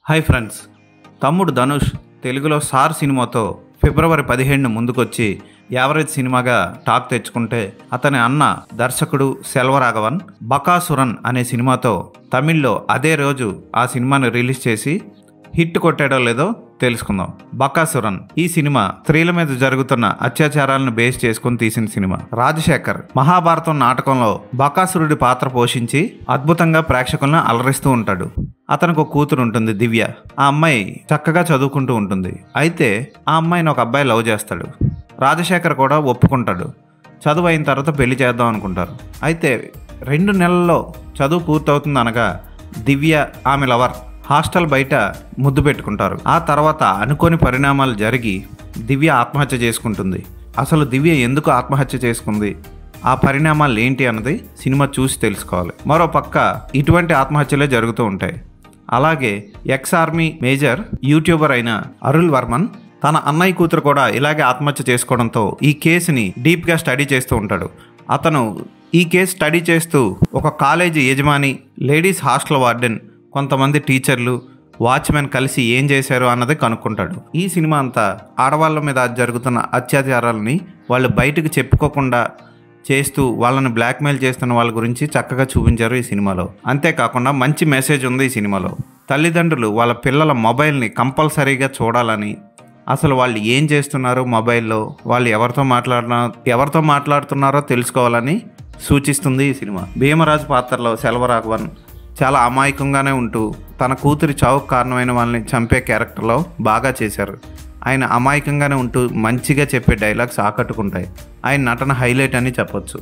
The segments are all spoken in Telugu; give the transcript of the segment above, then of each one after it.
హాయ్ ఫ్రెండ్స్ తమ్ముడు ధనుష్ తెలుగులో సార్ సినిమాతో ఫిబ్రవరి పదిహేడున ముందుకొచ్చి యావరేజ్ సినిమాగా టాక్ తెచ్చుకుంటే అతని అన్న దర్శకుడు సెల్వరాఘవన్ బకాసురన్ అనే సినిమాతో తమిళ్లో అదే రోజు ఆ సినిమాని రిలీజ్ చేసి హిట్ కొట్టాడో లేదో తెలుసుకుందాం బకాసురన్ ఈ సినిమా స్త్రీల మీద జరుగుతున్న అత్యాచారాలను బేస్ చేసుకుని తీసిన సినిమా రాజశేఖర్ మహాభారతం నాటకంలో బకాసురుడి పాత్ర పోషించి అద్భుతంగా ప్రేక్షకులను అలరిస్తూ ఉంటాడు అతనికి ఒక కూతురు ఉంటుంది దివ్య ఆ అమ్మాయి చక్కగా చదువుకుంటూ ఉంటుంది అయితే ఆ అమ్మాయిని ఒక అబ్బాయి లవ్ చేస్తాడు రాజశేఖర్ కూడా ఒప్పుకుంటాడు చదువు అయిన తర్వాత పెళ్లి చేద్దాం అనుకుంటారు అయితే రెండు నెలల్లో చదువు పూర్తవుతుంది అనగా దివ్య ఆమె లవర్ హాస్టల్ బయట ముద్దు పెట్టుకుంటారు ఆ తర్వాత అనుకోని పరిణామాలు జరిగి దివ్య ఆత్మహత్య చేసుకుంటుంది అసలు దివ్య ఎందుకు ఆత్మహత్య చేసుకుంది ఆ పరిణామాలు ఏంటి అన్నది సినిమా చూసి తెలుసుకోవాలి మరో పక్క ఇటువంటి ఆత్మహత్యలే జరుగుతూ ఉంటాయి అలాగే ఎక్స్ ఆర్మీ మేజర్ యూట్యూబర్ అయిన అరుల్ వర్మన్ తన అన్నయ్య కూతురు కూడా ఇలాగే ఆత్మహత్య చేసుకోవడంతో ఈ కేసుని డీప్గా స్టడీ చేస్తూ ఉంటాడు అతను ఈ కేసు స్టడీ చేస్తూ ఒక కాలేజీ యజమాని లేడీస్ హాస్టల్ వార్డెన్ కొంతమంది టీచర్లు వాచ్మెన్ కలిసి ఏం చేశారు అన్నది కనుక్కుంటాడు ఈ సినిమా అంతా ఆడవాళ్ళ మీద జరుగుతున్న అత్యాచారాలని వాళ్ళు బయటకు చెప్పుకోకుండా చేస్తూ వాళ్ళని బ్లాక్మెయిల్ చేస్తున్న వాళ్ళ గురించి చక్కగా చూపించారు ఈ సినిమాలో అంతేకాకుండా మంచి మెసేజ్ ఉంది ఈ సినిమాలో తల్లిదండ్రులు వాళ్ళ పిల్లల మొబైల్ని కంపల్సరీగా చూడాలని అసలు వాళ్ళు ఏం చేస్తున్నారు మొబైల్లో వాళ్ళు ఎవరితో మాట్లాడినా ఎవరితో మాట్లాడుతున్నారో తెలుసుకోవాలని సూచిస్తుంది ఈ సినిమా భీమరాజు పాత్రలో సెల్వరాఘవన్ చాలా అమాయకంగానే ఉంటూ తన కూతురి చావుకు కారణమైన వాళ్ళని చంపే క్యారెక్టర్లో బాగా చేశారు ఆయన అమాయకంగానే ఉంటూ మంచిగా చెప్పే డైలాగ్స్ ఆకట్టుకుంటాయి ఆయన నటన హైలైట్ అని చెప్పొచ్చు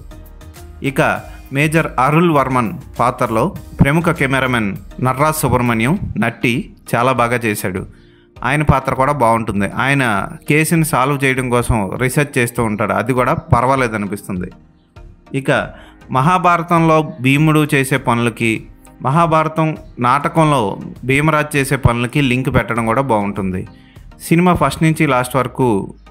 ఇక మేజర్ అరుల్ వర్మన్ పాత్రలో ప్రముఖ కెమెరామెన్ నర్రాజ్ సుబ్రహ్మణ్యం నట్టి చాలా బాగా చేశాడు ఆయన పాత్ర కూడా బాగుంటుంది ఆయన కేసుని సాల్వ్ చేయడం కోసం రీసెర్చ్ చేస్తూ ఉంటాడు అది కూడా పర్వాలేదు అనిపిస్తుంది ఇక మహాభారతంలో భీముడు చేసే పనులకి మహాభారతం నాటకంలో భీమరాజ్ చేసే పనులకి లింక్ పెట్టడం కూడా బాగుంటుంది సినిమా ఫస్ట్ నుంచి లాస్ట్ వరకు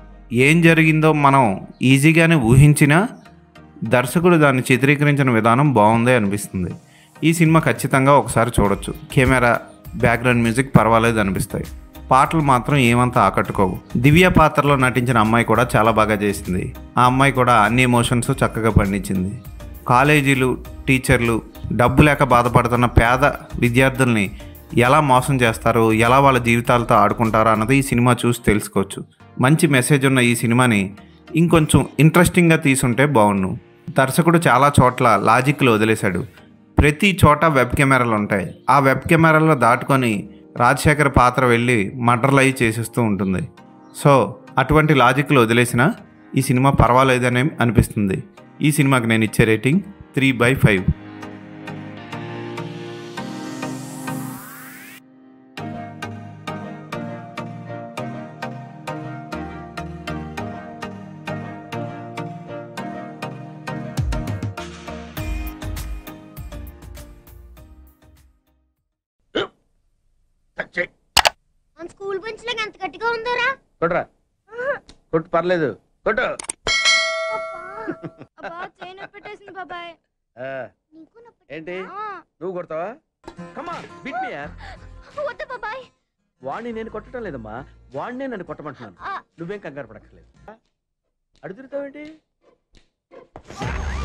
ఏం జరిగిందో మనం ఈజీగానే ఊహించినా దర్శకుడు దాన్ని చిత్రీకరించిన విధానం బాగుంది అనిపిస్తుంది ఈ సినిమా ఖచ్చితంగా ఒకసారి చూడొచ్చు కెమెరా బ్యాక్గ్రౌండ్ మ్యూజిక్ పర్వాలేదు అనిపిస్తాయి పాటలు మాత్రం ఏమంతా ఆకట్టుకోవు దివ్య పాత్రలో నటించిన అమ్మాయి కూడా చాలా బాగా చేసింది ఆ అమ్మాయి కూడా అన్ని ఎమోషన్స్ చక్కగా పండించింది కాలేజీలు టీచర్లు డబ్బు లేక బాధపడుతున్న పేద విద్యార్థుల్ని ఎలా మోసం చేస్తారు ఎలా వాళ్ళ జీవితాలతో ఆడుకుంటారో అన్నది ఈ సినిమా చూసి తెలుసుకోవచ్చు మంచి మెసేజ్ ఉన్న ఈ సినిమాని ఇంకొంచెం ఇంట్రెస్టింగ్గా తీసుంటే బాగుండు దర్శకుడు చాలా చోట్ల లాజిక్లు వదిలేశాడు ప్రతి చోట వెబ్ కెమెరాలు ఉంటాయి ఆ వెబ్ కెమెరాలో దాటుకొని రాజశేఖర్ పాత్ర వెళ్ళి మర్డర్లు అయి చేసేస్తూ ఉంటుంది సో అటువంటి లాజిక్లు వదిలేసిన ఈ సినిమా పర్వాలేదనే అనిపిస్తుంది ఈ సినిమాకి నేను ఇచ్చే రేటింగ్ త్రీ బై ఫైవ్ చెయ్. మన స్కూల్ బెంచ్ లాగా ఎంత గట్టిగా ఉందోరా కొట్టురా కొట్టు పర్లేదు కొట్టు అబ్బా చైన్ పెట్టేసింది బాబాయ్ ఆ, నీకు నొప్పి ఏంటి ఆ, నువ్వు కొడతావా కమా బిట్ మీ వద్దు బాబాయ్ వాడిని నేను కొట్టడం లేదమ్మా వాడినే నన్ను కొట్టమంటున్నాను ఆ, నువ్వేం కంగారు పడక్కర్లేదు అడుగుతావేంటి